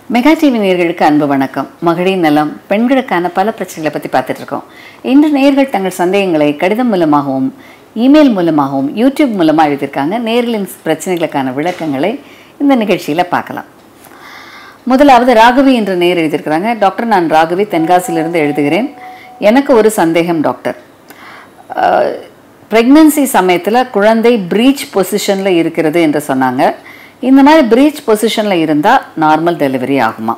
mega TV நேயர்களுக்கு அன்பு வணக்கம் மகளிர் நலம் பெண்களுக்கான பல பிரச்சனைகளை பற்றி பார்த்துட்டு இருக்கோம் இன்று நேயர்கள் தங்கள் சந்தேகங்களை கடிதம் மூலமாகவும் இமெயில் மூலமாகவும் யூடியூப் மூலமாக எழுதியிருக்காங்க நேயர்களின் பிரச்சனைகளுக்கான விளக்கங்களை இந்த நிகழ்ச்சியில் பார்க்கலாம் முதலாவது ராகவி என்ற நேர் எழுதியிருக்கிறாங்க டாக்டர் நான் ராகவி தென்காசியிலிருந்து எழுதுகிறேன் எனக்கு ஒரு சந்தேகம் டாக்டர் ப்ரெக்னன்சி சமயத்தில் குழந்தை ப்ரீச் பொசிஷனில் இருக்கிறது என்று சொன்னாங்க இந்த மாதிரி ப்ரீச் பொசிஷனில் இருந்தால் நார்மல் டெலிவரி ஆகுமா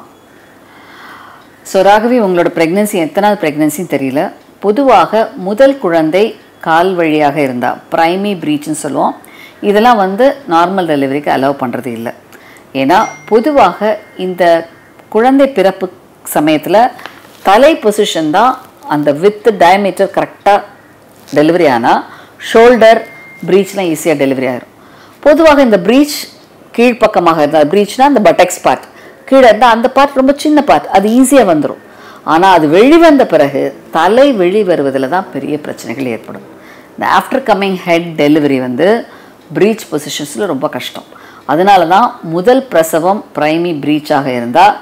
ஸோ ராகவி உங்களோட ப்ரெக்னன்சி எத்தனாவது ப்ரெக்னன்சின்னு தெரியல பொதுவாக முதல் குழந்தை கால் வழியாக இருந்தால் ப்ரைமி ப்ரீச்னு சொல்லுவோம் இதெல்லாம் வந்து நார்மல் டெலிவரிக்கு அலோவ் பண்ணுறது இல்லை ஏன்னா பொதுவாக இந்த குழந்தை பிறப்பு சமயத்தில் தலை பொசிஷன் தான் அந்த வித் டயமீட்டர் கரெக்டாக டெலிவரி ஆனால் ஷோல்டர் ப்ரீச்லாம் ஈஸியாக டெலிவரி ஆகிரும் பொதுவாக இந்த ப்ரீச் கீழ்ப்பக்கமாக இருந்தால் ப்ரீச்னா அந்த பட்டெக்ஸ் பார்ட் கீழே இருந்தால் அந்த பார்ட் ரொம்ப சின்ன பார்ட் அது ஈஸியாக வந்துடும் ஆனால் அது வெளிவந்த பிறகு தலை வெளி வருவதில் தான் பெரிய பிரச்சனைகள் ஏற்படும் இந்த ஆஃப்டர் கம்மிங் ஹெட் டெலிவரி வந்து ப்ரீச் பொசிஷன்ஸில் ரொம்ப கஷ்டம் அதனால தான் முதல் பிரசவம் ப்ரைமி ப்ரீச்சாக இருந்தால்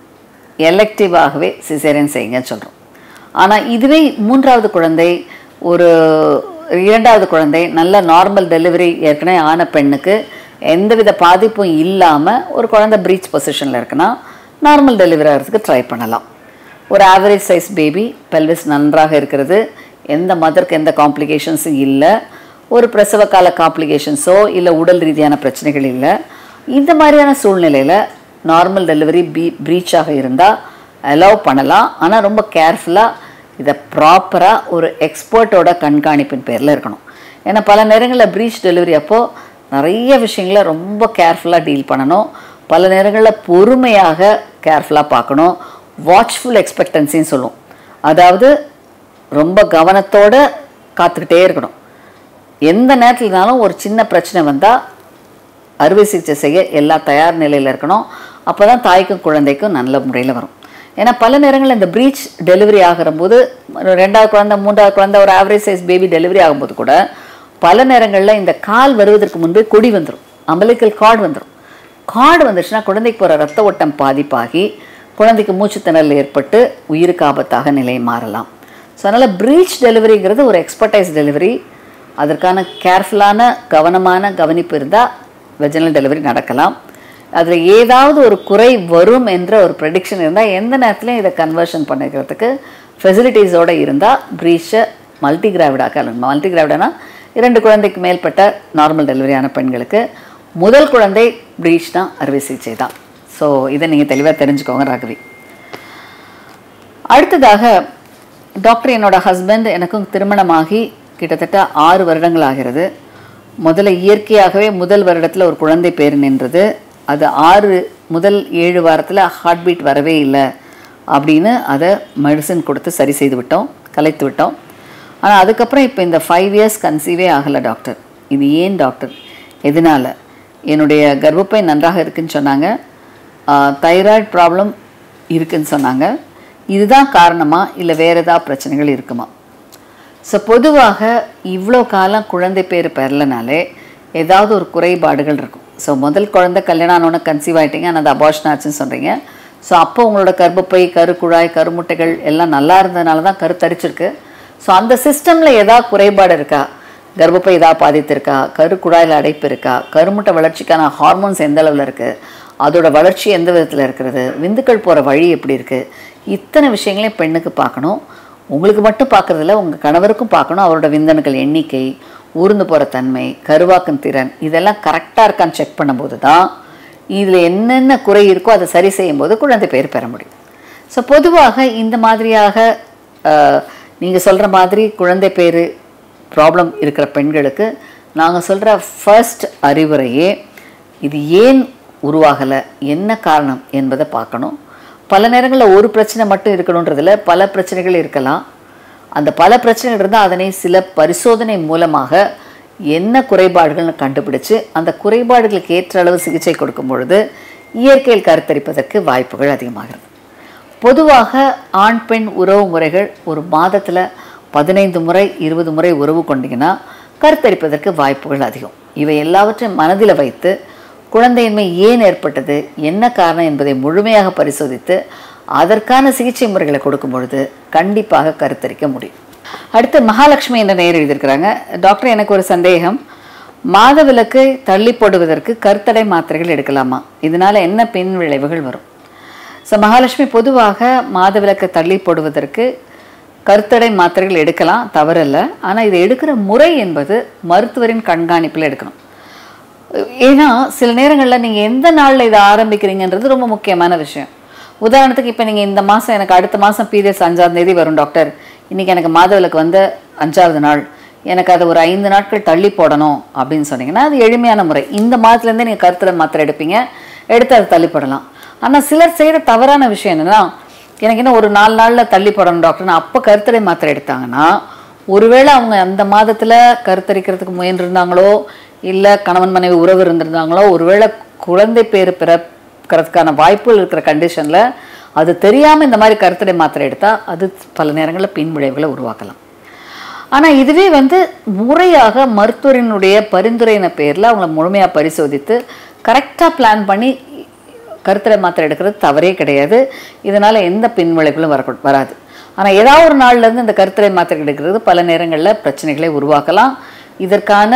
எலெக்டிவாகவே சிசேரியன் செய்யுங்கன்னு சொல்கிறோம் ஆனால் இதுவே மூன்றாவது குழந்தை ஒரு இரண்டாவது குழந்தை நல்ல நார்மல் டெலிவரி ஏற்கனவே ஆன பெண்ணுக்கு எந்தவித பாதிப்பும் இல்லாமல் ஒரு குழந்தை ப்ரீச் பொசிஷனில் இருக்குன்னா நார்மல் டெலிவரி ஆகிறதுக்கு ட்ரை பண்ணலாம் ஒரு ஆவரேஜ் சைஸ் பேபி பெல்விஸ் நன்றாக இருக்கிறது எந்த மதருக்கு எந்த காம்ப்ளிகேஷன்ஸும் இல்லை ஒரு பிரசவ கால காம்ப்ளிகேஷன்ஸோ இல்லை உடல் ரீதியான பிரச்சனைகள் இல்லை இந்த மாதிரியான சூழ்நிலையில் நார்மல் டெலிவரி பீ ப்ரீச்சாக இருந்தால் அலோவ் பண்ணலாம் ஆனால் ரொம்ப கேர்ஃபுல்லாக இதை ப்ராப்பராக ஒரு எக்ஸ்பர்ட்டோட கண்காணிப்பின் பேரில் இருக்கணும் ஏன்னா பல நேரங்களில் ப்ரீச் டெலிவரி அப்போது நிறைய விஷயங்களை ரொம்ப கேர்ஃபுல்லாக டீல் பண்ணணும் பல நேரங்களில் பொறுமையாக கேர்ஃபுல்லாக பார்க்கணும் வாட்ச்ஃபுல் எக்ஸ்பெக்டன்சின்னு சொல்லுவோம் அதாவது ரொம்ப கவனத்தோடு காத்துக்கிட்டே இருக்கணும் எந்த நேரத்துலனாலும் ஒரு சின்ன பிரச்சனை வந்தால் அறுவை சிகிச்சை செய்ய எல்லா தயார் நிலையில் இருக்கணும் அப்போ தான் தாய்க்கும் குழந்தைக்கும் நல்ல முறையில் வரும் ஏன்னா பல நேரங்களில் இந்த ப்ரீச் டெலிவரி ஆகிற போது ரெண்டாவது குழந்தை மூன்றாவது குழந்தை ஒரு ஆவரேஜ் சைஸ் பேபி டெலிவரி ஆகும்போது கூட பல நேரங்களில் இந்த கால் வருவதற்கு முன்பே கொடி வந்துடும் அம்பலிக்கல் கார்டு வந்துடும் கார்டு வந்துச்சுன்னா குழந்தைக்கு போகிற ரத்த ஓட்டம் பாதிப்பாகி குழந்தைக்கு மூச்சுத்திணறல் ஏற்பட்டு உயிருக்கு ஆபத்தாக நிலை மாறலாம் ஸோ அதனால் ப்ரீச் டெலிவரிங்கிறது ஒரு எக்ஸ்பர்டைஸ் டெலிவரி அதற்கான கேர்ஃபுல்லான கவனமான கவனிப்பு இருந்தால் வெஜினல் டெலிவரி நடக்கலாம் அதில் ஏதாவது ஒரு குறை வரும் என்ற ஒரு ப்ரெடிக்ஷன் இருந்தால் எந்த நேரத்துலையும் இதை கன்வர்ஷன் பண்ணிக்கிறதுக்கு ஃபெசிலிட்டிஸோடு இருந்தால் ப்ரீச்சை மல்டி கிராவிடாக மல்டி கிராவிடானா இரண்டு குழந்தைக்கு மேற்பட்ட நார்மல் டெலிவரியான பெண்களுக்கு முதல் குழந்தை ப்ரீச் தான் அறுவை சிகிச்சை தான் ஸோ இதை நீங்கள் தெளிவாக தெரிஞ்சுக்கோங்க ராகவி அடுத்ததாக டாக்டர் என்னோட ஹஸ்பண்ட் எனக்கும் திருமணமாகி கிட்டத்தட்ட ஆறு வருடங்கள் ஆகிறது முதல்ல இயற்கையாகவே முதல் வருடத்தில் ஒரு குழந்தை பேர் நின்றது அது ஆறு முதல் ஏழு வாரத்தில் ஹார்ட் பீட் வரவே இல்லை அப்படின்னு அதை மெடிசன் கொடுத்து சரி செய்து விட்டோம் கலைத்து விட்டோம் ஆனால் அதுக்கப்புறம் இப்போ இந்த ஃபைவ் இயர்ஸ் கன்சீவே ஆகலை டாக்டர் இது ஏன் டாக்டர் எதனால் என்னுடைய கர்ப்பப்பை நன்றாக இருக்குன்னு சொன்னாங்க தைராய்டு ப்ராப்ளம் இருக்குன்னு சொன்னாங்க இதுதான் காரணமா இல்லை வேறு ஏதாவது பிரச்சனைகள் இருக்குமா ஸோ பொதுவாக இவ்வளோ காலம் குழந்தை பேர் பெறலனாலே ஏதாவது ஒரு குறைபாடுகள் இருக்கும் ஸோ முதல் குழந்தை கல்யாணம் ஆனோன்னு கன்சீவ் ஆகிட்டீங்க ஆனால் அது அபார்ஷன் ஆச்சுன்னு சொல்கிறீங்க ஸோ அப்போ உங்களோட கர்ப்பப்பை கருக்குழாய் கருமுட்டைகள் எல்லாம் நல்லா இருந்ததுனால தான் கருத்தரிச்சிருக்கு ஸோ அந்த சிஸ்டமில் ஏதாவது குறைபாடு இருக்கா கர்ப்பப்பை ஏதாவது பாதித்திருக்கா கருக்குழாயில் அடைப்பு இருக்கா கருமுட்டை வளர்ச்சிக்கான ஹார்மோன்ஸ் எந்த அளவில் இருக்குது அதோட வளர்ச்சி எந்த விதத்தில் இருக்கிறது விந்துக்கள் போகிற வழி எப்படி இருக்குது இத்தனை விஷயங்களையும் பெண்ணுக்கு பார்க்கணும் உங்களுக்கு மட்டும் பார்க்குறதில்ல உங்கள் கணவருக்கும் பார்க்கணும் அவரோட விந்தணுக்கள் எண்ணிக்கை ஊர்ந்து போகிற தன்மை கருவாக்கும் திறன் இதெல்லாம் கரெக்டாக இருக்கான்னு செக் பண்ணும்போது தான் இதில் என்னென்ன குறை இருக்கோ அதை சரி செய்யும்போது குழந்தை பேர் பெற முடியும் ஸோ பொதுவாக இந்த மாதிரியாக நீங்கள் சொல்கிற மாதிரி குழந்தை பேர் ப்ராப்ளம் இருக்கிற பெண்களுக்கு நாங்கள் சொல்கிற ஃபர்ஸ்ட் அறிவுரையே இது ஏன் உருவாகலை என்ன காரணம் என்பதை பார்க்கணும் பல நேரங்களில் ஒரு பிரச்சனை மட்டும் இருக்கணுன்றதில் பல பிரச்சனைகள் இருக்கலாம் அந்த பல பிரச்சனைகள் இருந்தால் அதனை சில பரிசோதனை மூலமாக என்ன குறைபாடுகள்னு கண்டுபிடிச்சு அந்த குறைபாடுகளுக்கு ஏற்ற அளவு சிகிச்சை கொடுக்கும் பொழுது இயற்கையில் கருத்தரிப்பதற்கு வாய்ப்புகள் அதிகமாகிறது பொதுவாக ஆண் பெண் உறவு முறைகள் ஒரு மாதத்தில் பதினைந்து முறை இருபது முறை உறவு கொண்டீங்கன்னா கருத்தரிப்பதற்கு வாய்ப்புகள் அதிகம் இவை எல்லாவற்றையும் மனதில் வைத்து குழந்தையின்மை ஏன் ஏற்பட்டது என்ன காரணம் என்பதை முழுமையாக பரிசோதித்து அதற்கான சிகிச்சை முறைகளை கொடுக்கும் பொழுது கண்டிப்பாக கருத்தரிக்க முடியும் அடுத்து மகாலட்சுமி என்ற நேர் எழுதியிருக்கிறாங்க டாக்டர் எனக்கு ஒரு சந்தேகம் மாதவிலக்கை தள்ளி போடுவதற்கு கருத்தடை மாத்திரைகள் எடுக்கலாமா இதனால என்ன பின் விளைவுகள் வரும் ஸோ மகாலட்சுமி பொதுவாக மாதவிலக்கை தள்ளி போடுவதற்கு கருத்தடை மாத்திரைகள் எடுக்கலாம் தவறல்ல ஆனால் இது எடுக்கிற முறை என்பது மருத்துவரின் கண்காணிப்பில் எடுக்கணும் ஏன்னா சில நேரங்களில் நீங்கள் எந்த நாளில் இதை ஆரம்பிக்கிறீங்கன்றது ரொம்ப முக்கியமான விஷயம் உதாரணத்துக்கு இப்போ நீங்கள் இந்த மாதம் எனக்கு அடுத்த மாதம் பீரியட்ஸ் அஞ்சாம் தேதி வரும் டாக்டர் இன்றைக்கி எனக்கு மாதவிலக்கு வந்து அஞ்சாவது நாள் எனக்கு அதை ஒரு ஐந்து நாட்கள் தள்ளி போடணும் அப்படின்னு சொன்னீங்கன்னா அது எளிமையான முறை இந்த மாதத்துலேருந்தே நீங்கள் கருத்தடை மாத்திரை எடுப்பீங்க எடுத்து அதை தள்ளி போடலாம் ஆனால் சிலர் செய்கிற தவறான விஷயம் என்னென்னா எனக்கு என்ன ஒரு நாலு நாளில் தள்ளி போடணும் டாக்டர்னு அப்போ கருத்தடை மாத்திரை எடுத்தாங்கன்னா ஒருவேளை அவங்க அந்த மாதத்தில் கருத்தரிக்கிறதுக்கு முயன்றிருந்தாங்களோ இல்லை கணவன் மனைவி உறவு இருந்திருந்தாங்களோ ஒருவேளை குழந்தை பேர் பிறக்கிறதுக்கான வாய்ப்புகள் இருக்கிற கண்டிஷனில் அது தெரியாமல் இந்த மாதிரி கருத்தடை மாத்திரை எடுத்தால் அது பல நேரங்களில் பின் விளைவுகளை உருவாக்கலாம் ஆனால் இதுவே வந்து முறையாக மருத்துவரினுடைய பரிந்துரையின பேரில் அவங்கள முழுமையாக பரிசோதித்து கரெக்டாக பிளான் பண்ணி கருத்தடை மாத்திரை எடுக்கிறது தவறே கிடையாது இதனால் எந்த பின் விளைவுகளும் வர வராது ஆனால் ஏதாவது ஒரு நாள்லேருந்து இந்த கருத்தடை மாத்திரை எடுக்கிறது பல நேரங்களில் பிரச்சனைகளை உருவாக்கலாம் இதற்கான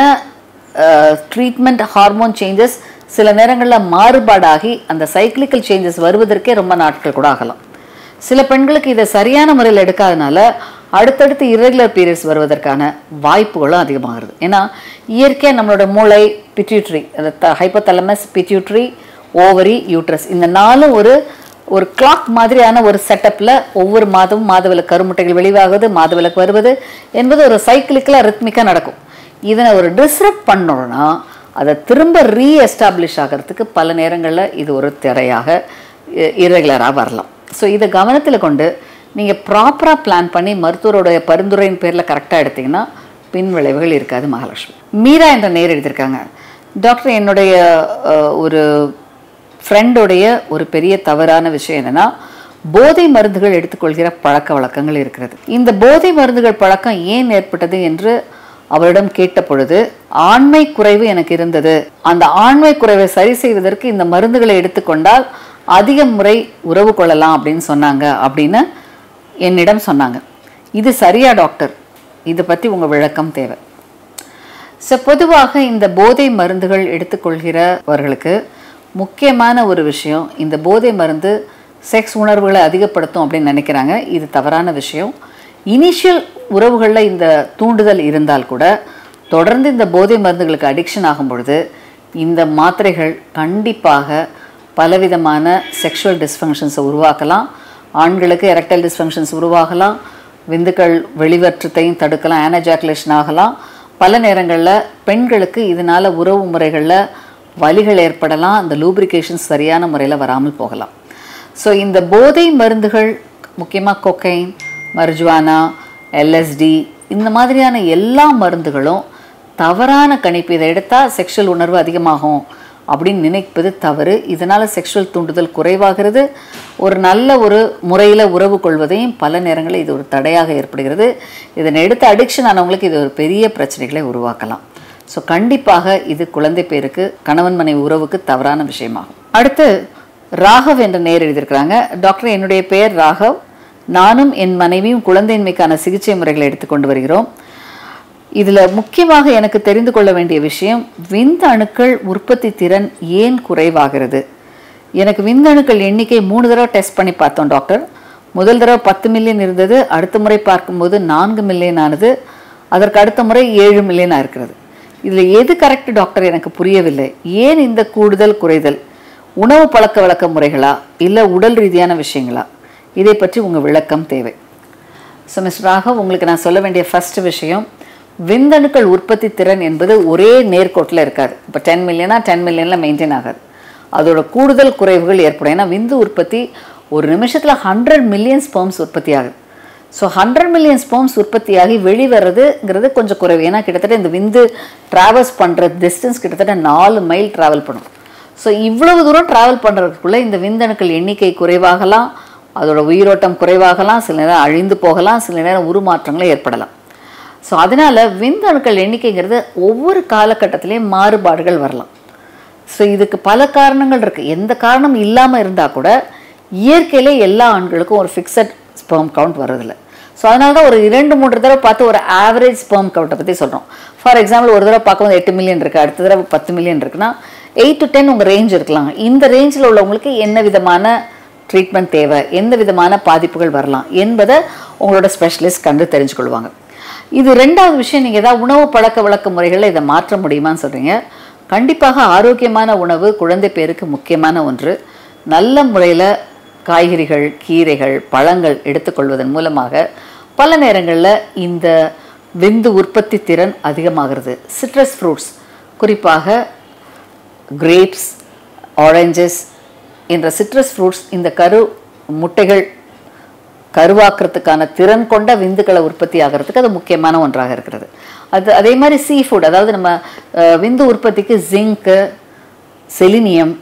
ட்ரீட்மெண்ட் ஹார்மோன் சேஞ்சஸ் சில நேரங்களில் மாறுபாடாகி அந்த சைக்கிளிக்கல் சேஞ்சஸ் வருவதற்கே ரொம்ப நாட்கள் கூட ஆகலாம் சில பெண்களுக்கு இதை சரியான முறையில் எடுக்காதனால அடுத்தடுத்து இரகுலர் பீரியட்ஸ் வருவதற்கான வாய்ப்புகளும் அதிகமாகிறது ஏன்னா இயற்கையாக நம்மளோட மூளை pituitary hypothalamus pituitary ovary uterus இந்த நாலும் ஒரு ஒரு கிளாக் மாதிரியான ஒரு செட்டப்பில் ஒவ்வொரு மாதமும் மாதவிலக்கு கருமுட்டைகள் வெளிவாகுது மாதவிலக்கு வருவது என்பது ஒரு சைக்கிளிக்கலாக ரித்மிக்காக நடக்கும் இதனை ஒரு டிஸ்ரப்ட் பண்ணோன்னா அதை திரும்ப ரீஎஸ்டாப்ளிஷ் ஆகிறதுக்கு பல நேரங்களில் இது ஒரு திரையாக இரெகுலராக வரலாம் ஸோ இதை கவனத்தில் கொண்டு நீங்கள் ப்ராப்பராக பிளான் பண்ணி மருத்துவருடைய பரிந்துரையின் பேரில் கரெக்டாக எடுத்தீங்கன்னா பின் விளைவுகள் இருக்காது மகாலட்சுமி மீரா என்ற நேர் எழுதியிருக்காங்க டாக்டர் என்னுடைய அஹ், ஒரு ஃப்ரெண்டுடைய ஒரு பெரிய தவறான விஷயம் என்னன்னா போதை மருந்துகள் எடுத்துக்கொள்கிற பழக்க வழக்கங்கள் இருக்கிறது இந்த போதை மருந்துகள் பழக்கம் ஏன் ஏற்பட்டது என்று அவரிடம் கேட்ட பொழுது ஆண்மை குறைவு எனக்கு இருந்தது அந்த ஆண்மை குறைவை சரி செய்வதற்கு இந்த மருந்துகளை எடுத்துக்கொண்டால் அதிக முறை உறவு கொள்ளலாம் அப்படின்னு சொன்னாங்க அப்படின்னு என்னிடம் சொன்னாங்க இது சரியா டாக்டர் இதை பற்றி உங்கள் விளக்கம் தேவை ஸோ பொதுவாக இந்த போதை மருந்துகள் எடுத்துக்கொள்கிறவர்களுக்கு முக்கியமான ஒரு விஷயம் இந்த போதை மருந்து செக்ஸ் உணர்வுகளை அதிகப்படுத்தும் அப்படின்னு நினைக்கிறாங்க இது தவறான விஷயம் இனிஷியல் உறவுகளில் இந்த தூண்டுதல் இருந்தால் கூட தொடர்ந்து இந்த போதை மருந்துகளுக்கு அடிக்ஷன் ஆகும் பொழுது இந்த மாத்திரைகள் கண்டிப்பாக பலவிதமான செக்ஷுவல் டிஸ்ஃபங்க்ஷன்ஸை உருவாக்கலாம் ஆண்களுக்கு எரக்டைல் டிஸ்ஃபங்க்ஷன்ஸ் உருவாகலாம் விந்துக்கள் வெளிவற்றத்தையும் தடுக்கலாம் ஆனஜாக்குலேஷன் ஆகலாம் பல நேரங்களில் பெண்களுக்கு இதனால் உறவு முறைகளில் வலிகள் ஏற்படலாம் அந்த லூப்ரிகேஷன் சரியான முறையில் வராமல் போகலாம் ஸோ இந்த போதை மருந்துகள் முக்கியமாக கொக்கைன் மர்ஜுவானா எல்எஸ்டி இந்த மாதிரியான எல்லா மருந்துகளும் தவறான கணிப்பு இதை எடுத்தால் செக்ஷுவல் உணர்வு அதிகமாகும் அப்படின்னு நினைப்பது தவறு இதனால் செக்ஷுவல் தூண்டுதல் குறைவாகிறது ஒரு நல்ல ஒரு முறையில் உறவு கொள்வதையும் பல நேரங்களில் இது ஒரு தடையாக ஏற்படுகிறது இதனை எடுத்து அடிக்ஷன் ஆனவங்களுக்கு இது ஒரு பெரிய பிரச்சனைகளை உருவாக்கலாம் ஸோ கண்டிப்பாக இது குழந்தை பேருக்கு கணவன் மனைவி உறவுக்கு தவறான விஷயமாகும் அடுத்து ராகவ் என்ற நேர் எழுதியிருக்கிறாங்க டாக்டர் என்னுடைய பெயர் ராகவ் நானும் என் மனைவியும் குழந்தையின்மைக்கான சிகிச்சை முறைகளை எடுத்துக்கொண்டு வருகிறோம் இதில் முக்கியமாக எனக்கு தெரிந்து கொள்ள வேண்டிய விஷயம் விந்தணுக்கள் உற்பத்தி திறன் ஏன் குறைவாகிறது எனக்கு விந்தணுக்கள் எண்ணிக்கை மூணு தடவை டெஸ்ட் பண்ணி பார்த்தோம் டாக்டர் முதல் தடவை பத்து மில்லியன் இருந்தது அடுத்த முறை பார்க்கும்போது நான்கு மில்லியன் ஆனது அதற்கு அடுத்த முறை ஏழு மில்லியனாக இருக்கிறது இதில் எது கரெக்ட் டாக்டர் எனக்கு புரியவில்லை ஏன் இந்த கூடுதல் குறைதல் உணவு பழக்க வழக்க முறைகளா இல்லை உடல் ரீதியான விஷயங்களா இதை பற்றி உங்கள் விளக்கம் தேவை ஸோ மிஸ்டர் ராகவ் உங்களுக்கு நான் சொல்ல வேண்டிய ஃபர்ஸ்ட் விஷயம் விந்தணுக்கள் உற்பத்தி திறன் என்பது ஒரே நேர்கோட்டில் இருக்காது இப்போ டென் மில்லியனா டென் மில்லியனில் மெயின்டைன் ஆகாது அதோட கூடுதல் குறைவுகள் ஏற்படும் ஏன்னா விந்து உற்பத்தி ஒரு நிமிஷத்தில் ஹண்ட்ரட் மில்லியன் ஸ்பெர்ம்ஸ் உற்பத்தி ஆகுது ஸோ ஹண்ட்ரட் மில்லியன் ஸ்பெர்ம்ஸ் உற்பத்தியாகி வெளிவரதுங்கிறது கொஞ்சம் குறைவு ஏன்னா கிட்டத்தட்ட இந்த விந்து ட்ராவல்ஸ் பண்ணுற டிஸ்டன்ஸ் கிட்டத்தட்ட நாலு மைல் ட்ராவல் பண்ணும் ஸோ இவ்வளவு தூரம் ட்ராவல் பண்ணுறதுக்குள்ளே இந்த விந்தணுக்கள் எண்ணிக்கை குறைவாகலாம் அதோட உயிரோட்டம் குறைவாகலாம் சில நேரம் அழிந்து போகலாம் சில நேரம் உருமாற்றங்களும் ஏற்படலாம் ஸோ அதனால் விந்தணுக்கள் எண்ணிக்கைங்கிறது ஒவ்வொரு காலகட்டத்திலையும் மாறுபாடுகள் வரலாம் ஸோ இதுக்கு பல காரணங்கள் இருக்குது எந்த காரணம் இல்லாமல் இருந்தால் கூட இயற்கையிலே எல்லா ஆண்களுக்கும் ஒரு ஃபிக்ஸட் ஸ்பெர்ம் கவுண்ட் வர்றதில்ல ஸோ அதனால தான் ஒரு இரண்டு மூன்று தடவை பார்த்து ஒரு ஆவரேஜ் ஸ்பெர்ம் கவுண்ட்டை பற்றி சொல்கிறோம் ஃபார் எக்ஸாம்பிள் ஒரு தடவை பார்க்கும்போது எட்டு மில்லியன் இருக்குது அடுத்த தடவை பத்து மில்லியன் இருக்குன்னா எயிட் டு டென் உங்கள் ரேஞ்ச் இருக்கலாம் இந்த ரேஞ்சில் உள்ளவங்களுக்கு என்ன விதமான ட்ரீட்மெண்ட் தேவை எந்த விதமான பாதிப்புகள் வரலாம் என்பதை உங்களோட ஸ்பெஷலிஸ்ட் கண்டு தெரிஞ்சுக்கொள்வாங்க இது ரெண்டாவது விஷயம் நீங்கள் ஏதாவது உணவு பழக்க வழக்க முறைகளில் இதை மாற்ற முடியுமான்னு சொல்கிறீங்க கண்டிப்பாக ஆரோக்கியமான உணவு குழந்தை பேருக்கு முக்கியமான ஒன்று நல்ல முறையில் காய்கறிகள் கீரைகள் பழங்கள் எடுத்துக்கொள்வதன் மூலமாக பல நேரங்களில் இந்த விந்து உற்பத்தி திறன் அதிகமாகிறது சிட்ரஸ் ஃப்ரூட்ஸ் குறிப்பாக கிரேப்ஸ் ஆரஞ்சஸ் என்ற சிட்ரஸ் ஃப்ரூட்ஸ் இந்த கரு முட்டைகள் கருவாக்குறதுக்கான திறன் கொண்ட விந்துக்களை உற்பத்தி ஆகிறதுக்கு அது முக்கியமான ஒன்றாக இருக்கிறது அது அதே மாதிரி சீ ஃபுட் அதாவது நம்ம அஹ், விந்து உற்பத்திக்கு ஜிங்க்கு செலினியம்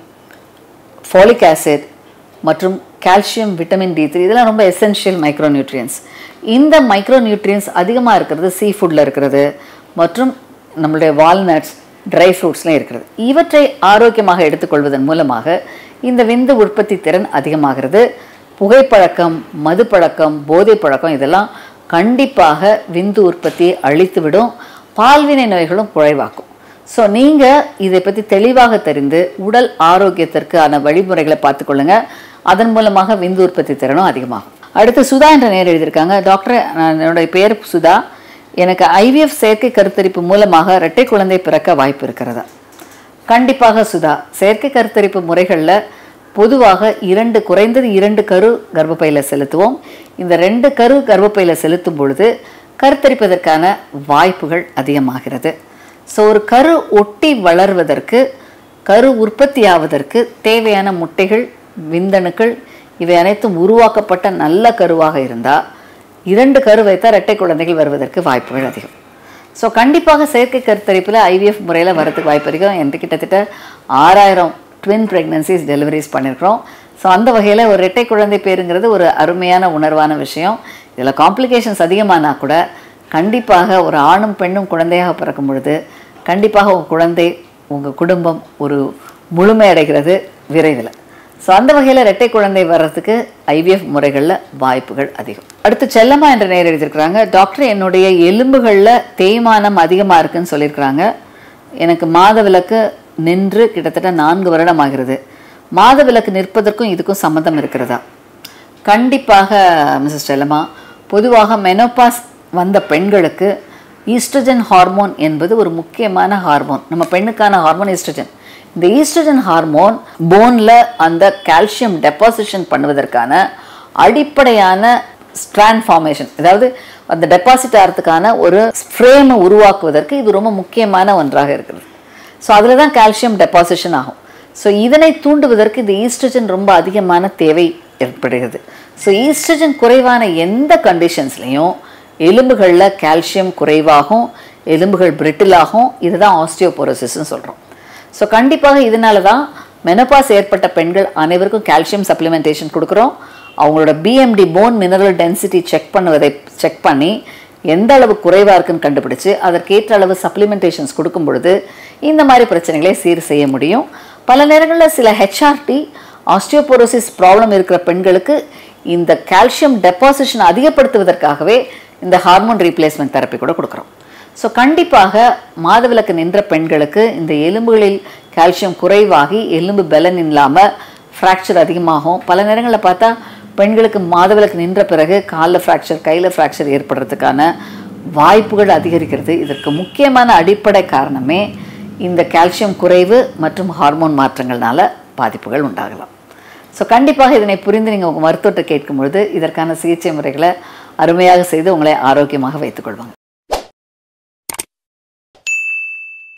ஃபாலிக் ஆசிட் மற்றும் கால்சியம் விட்டமின் டி த்ரீ இதெல்லாம் ரொம்ப எசென்ஷியல் மைக்ரோ நியூட்ரியன்ஸ் இந்த மைக்ரோ நியூட்ரியன்ஸ் அதிகமாக இருக்கிறது சீ ஃபுட்டில் இருக்கிறது மற்றும் நம்மளுடைய வால்நட்ஸ் ட்ரை ஃப்ரூட்ஸ்லாம் இருக்கிறது இவற்றை ஆரோக்கியமாக எடுத்துக்கொள்வதன் மூலமாக இந்த விந்து உற்பத்தி திறன் அதிகமாகிறது புகைப்பழக்கம் மதுப்பழக்கம் போதை பழக்கம் இதெல்லாம் கண்டிப்பாக விந்து உற்பத்தியை அழித்துவிடும் பால்வினை நோய்களும் குறைவாக்கும் ஸோ நீங்கள் இதை பற்றி தெளிவாக தெரிந்து உடல் ஆரோக்கியத்திற்கான வழிமுறைகளை பார்த்துக்கொள்ளுங்க அதன் மூலமாக விந்து உற்பத்தி திறனும் அதிகமாகும் அடுத்து சுதா என்ற நேர் எழுதியிருக்காங்க டாக்டர் நான் என்னுடைய பேர் சுதா எனக்கு ஐவிஎஃப் செயற்கை கருத்தரிப்பு மூலமாக இரட்டை குழந்தை பிறக்க வாய்ப்பு இருக்கிறதா கண்டிப்பாக சுதா செயற்கை கருத்தரிப்பு முறைகளில் பொதுவாக இரண்டு குறைந்தது இரண்டு கரு கர்ப்பப்பையில் செலுத்துவோம் இந்த ரெண்டு கரு கர்ப்பப்பையில் செலுத்தும் பொழுது கருத்தரிப்பதற்கான வாய்ப்புகள் அதிகமாகிறது ஸோ ஒரு கரு ஒட்டி வளர்வதற்கு கரு உற்பத்தியாவதற்கு தேவையான முட்டைகள் விந்தணுக்கள் இவை அனைத்தும் உருவாக்கப்பட்ட நல்ல கருவாக இருந்தால் இரண்டு கரு வைத்தால் இரட்டை குழந்தைகள் வருவதற்கு வாய்ப்புகள் அதிகம் ஸோ கண்டிப்பாக செயற்கை கருத்தரிப்பில் ஐவிஎஃப் முறையில் வரதுக்கு வாய்ப்பு இருக்கும் என்று கிட்டத்தட்ட ஆறாயிரம் ட்வின் ப்ரெக்னன்சிஸ் டெலிவரிஸ் பண்ணியிருக்கிறோம் ஸோ அந்த வகையில் ஒரு இரட்டை குழந்தை பேருங்கிறது ஒரு அருமையான உணர்வான விஷயம் இதில் காம்ப்ளிகேஷன்ஸ் அதிகமானால் கூட கண்டிப்பாக ஒரு ஆணும் பெண்ணும் குழந்தையாக பிறக்கும் பொழுது கண்டிப்பாக உங்கள் குழந்தை உங்கள் குடும்பம் ஒரு முழுமையடைகிறது விரைவில் ஸோ அந்த வகையில் இரட்டை குழந்தை வர்றதுக்கு ஐவிஎஃப் முறைகளில் வாய்ப்புகள் அதிகம் அடுத்து செல்லம்மா என்ற நேர் எழுதியிருக்கிறாங்க டாக்டர் என்னுடைய எலும்புகளில் தேய்மானம் அதிகமாக இருக்குன்னு சொல்லியிருக்கிறாங்க எனக்கு மாதவிலக்கு நின்று கிட்டத்தட்ட நான்கு வருடம் ஆகிறது மாதவிலக்கு நிற்பதற்கும் இதுக்கும் சம்மந்தம் இருக்கிறதா கண்டிப்பாக மிஸ்ஸஸ் செல்லம்மா பொதுவாக மெனோபாஸ் வந்த பெண்களுக்கு ஈஸ்ட்ரஜன் ஹார்மோன் என்பது ஒரு முக்கியமான ஹார்மோன் நம்ம பெண்ணுக்கான ஹார்மோன் ஈஸ்ட்ரஜன் இந்த ஈஸ்ட்ரஜன் ஹார்மோன் போனில் அந்த கால்சியம் டெபாசிஷன் பண்ணுவதற்கான அடிப்படையான ஸ்ட்ராண்ட் ஃபார்மேஷன் அதாவது அந்த டெபாசிட் ஆகிறதுக்கான ஒரு ஃப்ரேமை உருவாக்குவதற்கு இது ரொம்ப முக்கியமான ஒன்றாக இருக்கிறது ஸோ அதில் தான் கால்சியம் டெபாசிஷன் ஆகும் ஸோ இதனை தூண்டுவதற்கு இந்த ஈஸ்ட்ரஜன் ரொம்ப அதிகமான தேவை ஏற்படுகிறது ஸோ ஈஸ்ட்ரஜன் குறைவான எந்த கண்டிஷன்ஸ்லையும் எலும்புகளில் கால்சியம் குறைவாகும் எலும்புகள் பிரிட்டிலாகும் இதுதான் ஆஸ்டியோபோரோசிஸ்ன்னு சொல்கிறோம் ஸோ கண்டிப்பாக இதனால தான் மெனபாஸ் ஏற்பட்ட பெண்கள் அனைவருக்கும் கால்சியம் சப்ளிமெண்டேஷன் கொடுக்குறோம் அவங்களோட BMD bone mineral density check பண்ணுவதை செக் பண்ணி எந்த அளவு குறைவாக இருக்குன்னு கண்டுபிடிச்சு அதற்கேற்ற அளவு சப்ளிமெண்டேஷன்ஸ் கொடுக்கும் பொழுது இந்த மாதிரி பிரச்சனைகளை சீர் செய்ய முடியும் பல நேரங்களில் சில ஹெச்ஆர்டி ஆஸ்டியோபோரோசிஸ் ப்ராப்ளம் இருக்கிற பெண்களுக்கு இந்த கால்சியம் டெபாசிஷன் அதிகப்படுத்துவதற்காகவே இந்த ஹார்மோன் ரீப்ளேஸ்மெண்ட் தெரப்பி கூட கொடுக்குறோம் ஸோ கண்டிப்பாக மாதவிலக்கு நின்ற பெண்களுக்கு இந்த எலும்புகளில் கால்சியம் குறைவாகி எலும்பு பலன் இல்லாமல் ஃப்ராக்சர் அதிகமாகும் பல நேரங்களில் பார்த்தா பெண்களுக்கு மாதவிலக்கு நின்ற பிறகு காலில் ஃப்ராக்சர் கையில் ஃப்ராக்சர் ஏற்படுறதுக்கான வாய்ப்புகள் அதிகரிக்கிறது இதற்கு முக்கியமான அடிப்படை காரணமே இந்த கால்சியம் குறைவு மற்றும் ஹார்மோன் மாற்றங்கள்னால பாதிப்புகள் உண்டாகலாம் ஸோ கண்டிப்பாக இதனை புரிந்து நீங்கள் உங்கள் மருத்துவத்தை கேட்கும் பொழுது இதற்கான சிகிச்சை முறைகளை அருமையாக செய்து உங்களை ஆரோக்கியமாக வைத்துக்கொள்வாங்க